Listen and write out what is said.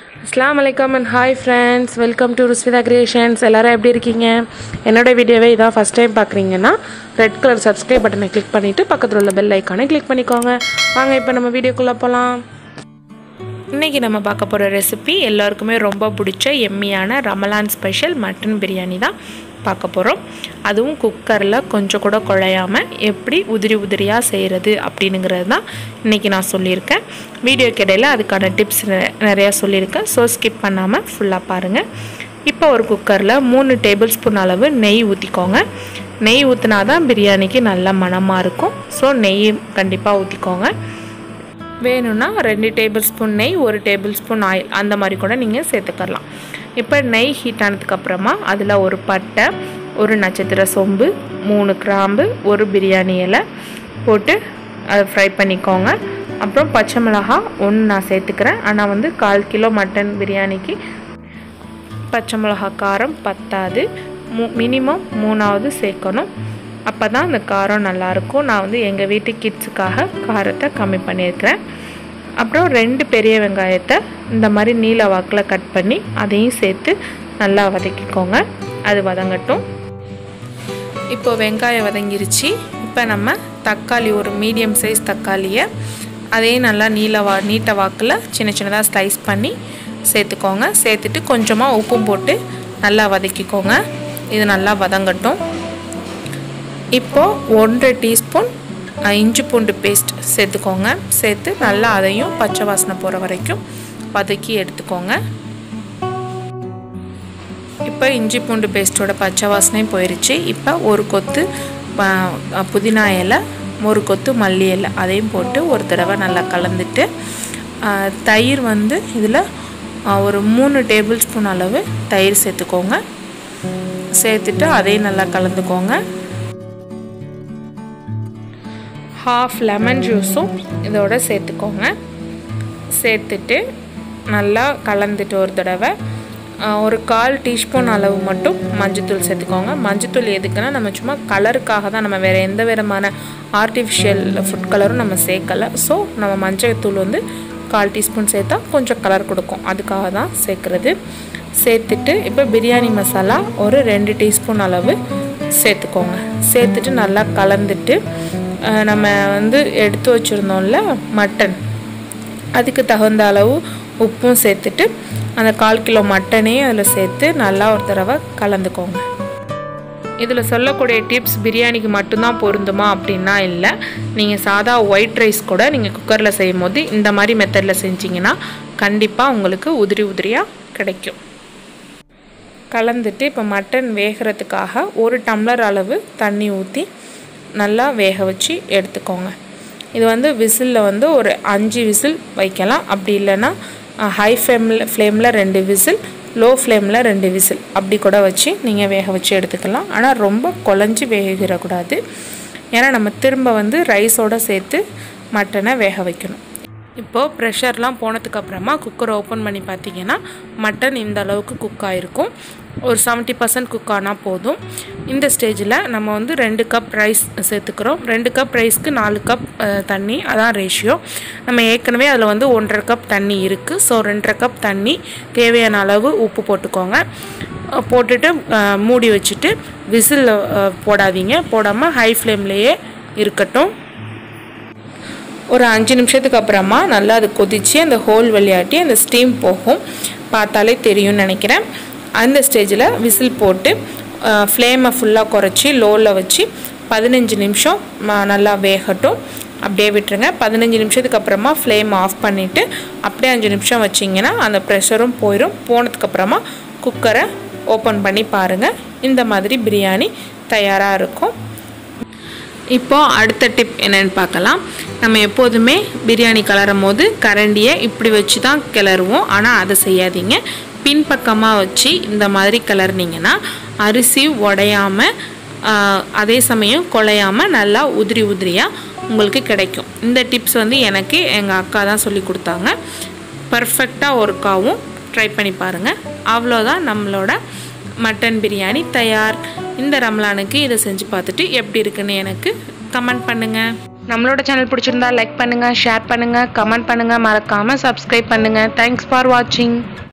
அஸ்லாம் வலைக்கம் and hi friends welcome to Ruswitha creations எல்லாரும் எப்படி இருக்கீங்க என்னோட வீடியோவை இதான் ஃபஸ்ட் டைம் பார்க்குறீங்கன்னா ரெட் கலர் சப்ஸ்கிரைப் பட்டனை கிளிக் பண்ணிவிட்டு பக்கத்தில் உள்ள பெல் ஐக்கானை கிளிக் பண்ணிக்கோங்க வாங்க இப்போ நம்ம வீடியோக்குள்ளே போகலாம் இன்றைக்கி நம்ம பார்க்க போகிற ரெசிபி எல்லாருக்குமே ரொம்ப பிடிச்ச எம்மியான ரமலான் ஸ்பெஷல் மட்டன் பிரியாணி தான் பார்க்க போகிறோம் அதுவும் குக்கரில் கொஞ்சம் கூட குழையாமல் எப்படி உதிரி உதிரியாக செய்கிறது அப்படிங்கிறது தான் இன்றைக்கி நான் சொல்லியிருக்கேன் வீடியோக்கு இடையில் அதுக்கான டிப்ஸ் நிறையா சொல்லியிருக்கேன் ஸோ ஸ்கிப் பண்ணாமல் ஃபுல்லாக பாருங்கள் இப்போ ஒரு குக்கரில் மூணு டேபிள் ஸ்பூன் அளவு நெய் ஊற்றிக்கோங்க நெய் ஊற்றினா தான் பிரியாணிக்கு நல்ல மணமாக இருக்கும் ஸோ நெய் கண்டிப்பாக ஊற்றிக்கோங்க வேணும்னா ரெண்டு டேபிள் ஸ்பூன் நெய் ஒரு டேபிள் ஸ்பூன் ஆயில் அந்த மாதிரி கூட நீங்கள் சேர்த்துக்கலாம் இப்போ நெய் ஹீட் ஆனதுக்கப்புறமா அதில் ஒரு பட்டை ஒரு நட்சத்திர சொம்பு மூணு கிராம்பு ஒரு பிரியாணி இலை போட்டு அதை ஃப்ரை பண்ணிக்கோங்க அப்புறம் பச்சை மிளகா ஒன்று நான் சேர்த்துக்கிறேன் ஆனால் வந்து கால் கிலோ மட்டன் பிரியாணிக்கு பச்சை மிளகா காரம் பத்தாது மூ மினிமம் மூணாவது சேர்க்கணும் அப்போ தான் அந்த காரம் நல்லாயிருக்கும் நான் வந்து எங்கள் வீட்டு கிட்ஸுக்காக காரத்தை கம்மி பண்ணியிருக்கிறேன் அப்புறம் ரெண்டு பெரிய வெங்காயத்தை இந்த மாதிரி நீல வாக்கில் கட் பண்ணி அதையும் சேர்த்து நல்லா வதக்கிக்கோங்க அது வதங்கட்டும் இப்போ வெங்காயம் வதங்கிருச்சு இப்போ நம்ம தக்காளி ஒரு மீடியம் சைஸ் தக்காளியை அதையும் நல்லா நீல வா நீட்ட வாக்கில் சின்ன சின்னதாக ஸ்லைஸ் பண்ணி சேர்த்துக்கோங்க சேர்த்துட்டு கொஞ்சமாக உப்பும் போட்டு நல்லா வதக்கிக்கோங்க இது நல்லா வதங்கட்டும் இப்போது ஒன்றரை டீஸ்பூன் இஞ்சி பூண்டு பேஸ்ட் சேர்த்துக்கோங்க சேர்த்து நல்லா அதையும் பச்சை வாசனை போகிற வரைக்கும் வதக்கி எடுத்துக்கோங்க இப்போ இஞ்சி பூண்டு பேஸ்ட்டோட பச்சை வாசனையும் போயிடுச்சு இப்போ ஒரு கொத்து புதினா இலை ஒரு கொத்து மல்லி இலை அதையும் போட்டு ஒரு தடவை நல்லா கலந்துட்டு தயிர் வந்து இதில் ஒரு மூணு டேபிள் ஸ்பூன் அளவு தயிர் சேர்த்துக்கோங்க சேர்த்துட்டு அதையும் நல்லா கலந்துக்கோங்க ஹாஃப் லெமன் ஜூஸும் இதோட சேர்த்துக்கோங்க சேர்த்துட்டு நல்லா கலந்துட்டு ஒரு தடவை ஒரு கால் டீஸ்பூன் அளவு மட்டும் மஞ்சத்தூள் சேர்த்துக்கோங்க மஞ்சத்தூள் எதுக்குன்னா நம்ம சும்மா கலருக்காக தான் நம்ம வேறு எந்த விதமான ஆர்டிஃபிஷியல் ஃபுட் கலரும் நம்ம சேர்க்கலை ஸோ நம்ம மஞ்சள் தூள் வந்து கால் டீஸ்பூன் சேர்த்தா கொஞ்சம் கலர் கொடுக்கும் அதுக்காக தான் சேர்க்குறது சேர்த்துட்டு இப்போ பிரியாணி மசாலா ஒரு ரெண்டு டீஸ்பூன் அளவு சேர்த்துக்கோங்க சேர்த்துட்டு நல்லா கலந்துட்டு நம்ம வந்து எடுத்து வச்சுருந்தோம்ல மட்டன் அதுக்கு தகுந்த அளவு உப்பும் சேர்த்துட்டு அந்த கால் கிலோ மட்டனையும் அதில் சேர்த்து நல்லா ஒரு தடவை கலந்துக்கோங்க இதில் சொல்லக்கூடிய டிப்ஸ் பிரியாணிக்கு மட்டும்தான் பொருந்துமா அப்படின்னா இல்லை நீங்கள் சாதா ஒயிட் ரைஸ் கூட நீங்கள் குக்கரில் செய்யும் போது இந்த மாதிரி மெத்தடில் செஞ்சிங்கன்னா கண்டிப்பாக உங்களுக்கு உதிரி உதிரியாக கிடைக்கும் கலந்துட்டு இப்போ மட்டன் வேகிறதுக்காக ஒரு டம்ளர் அளவு தண்ணி ஊற்றி நல்லா வேக வச்சு எடுத்துக்கோங்க இது வந்து விசிலில் வந்து ஒரு அஞ்சு விசில் வைக்கலாம் அப்படி இல்லைன்னா ஹை ஃப்ளேமில் ஃப்ளேமில் ரெண்டு விசில் லோ ஃப்ளேமில் ரெண்டு விசில் அப்படி கூட வச்சு நீங்கள் வேக வச்சு எடுத்துக்கலாம் ஆனால் ரொம்ப குழஞ்சி வேகிறக்கூடாது ஏன்னா நம்ம திரும்ப வந்து ரைஸோடு சேர்த்து மட்டனை வேக வைக்கணும் இப்போது ப்ரெஷர்லாம் போனதுக்கப்புறமா குக்கரை ஓப்பன் பண்ணி பார்த்தீங்கன்னா மட்டன் இந்த அளவுக்கு குக் ஆகிருக்கும் ஒரு செவன்ட்டி பர்சன்ட் குக் ஆனால் போதும் இந்த ஸ்டேஜில் நம்ம வந்து ரெண்டு கப் ரைஸ் சேர்த்துக்கிறோம் ரெண்டு கப் ரைஸ்க்கு நாலு கப் தண்ணி அதான் ரேஷியோ நம்ம ஏற்கனவே அதில் வந்து ஒன்றரை கப் தண்ணி இருக்குது ஸோ ரெண்டரை கப் தண்ணி தேவையான அளவு உப்பு போட்டுக்கோங்க போட்டுட்டு மூடி வச்சுட்டு விசில் போடாதீங்க போடாமல் ஹை ஃப்ளேம்லேயே இருக்கட்டும் ஒரு அஞ்சு நிமிஷத்துக்கு அப்புறமா நல்லா அது கொதித்து அந்த ஹோல் விளையாட்டி அந்த ஸ்டீம் போகும் பார்த்தாலே தெரியும்னு நினைக்கிறேன் அந்த ஸ்டேஜில் விசில் போட்டு ஃப்ளேமை ஃபுல்லாக குறைச்சி லோவில் வச்சு பதினஞ்சு நிமிஷம் நல்லா வேகட்டும் அப்படியே விட்டுருங்க பதினஞ்சு நிமிஷத்துக்கு அப்புறமா ஃப்ளேம் ஆஃப் பண்ணிவிட்டு அப்படியே அஞ்சு நிமிஷம் வச்சிங்கன்னா அந்த ப்ரெஷரும் போயிடும் போனதுக்கப்புறமா குக்கரை ஓப்பன் பண்ணி பாருங்கள் இந்த மாதிரி பிரியாணி தயாராக இருக்கும் இப்போது அடுத்த டிப் என்னென்னு பார்க்கலாம் நம்ம எப்போதுமே பிரியாணி கிளறும் போது கரண்டியை இப்படி வச்சு தான் கிளறுவோம் ஆனால் அதை செய்யாதீங்க பின்பக்கமாக வச்சு இந்த மாதிரி கிளறினீங்கன்னா அரிசி உடையாமல் அதே சமயம் குலையாமல் நல்லா உதிரி உதிரியாக உங்களுக்கு கிடைக்கும் இந்த டிப்ஸ் வந்து எனக்கு எங்கள் அக்கா தான் சொல்லி கொடுத்தாங்க பர்ஃபெக்டாக ஒர்க்காகவும் ட்ரை பண்ணி பாருங்கள் அவ்வளோதான் நம்மளோட மட்டன் பிரியாணி தயார் இந்த ரம்லானுக்கு இதை செஞ்சு பார்த்துட்டு எப்படி இருக்குன்னு எனக்கு கமெண்ட் பண்ணுங்கள் நம்மளோட சேனல் பிடிச்சிருந்தா லைக் பண்ணுங்கள் ஷேர் பண்ணுங்கள் கமெண்ட் பண்ணுங்கள் மறக்காமல் சப்ஸ்கிரைப் பண்ணுங்கள் தேங்க்ஸ் ஃபார் வாட்சிங்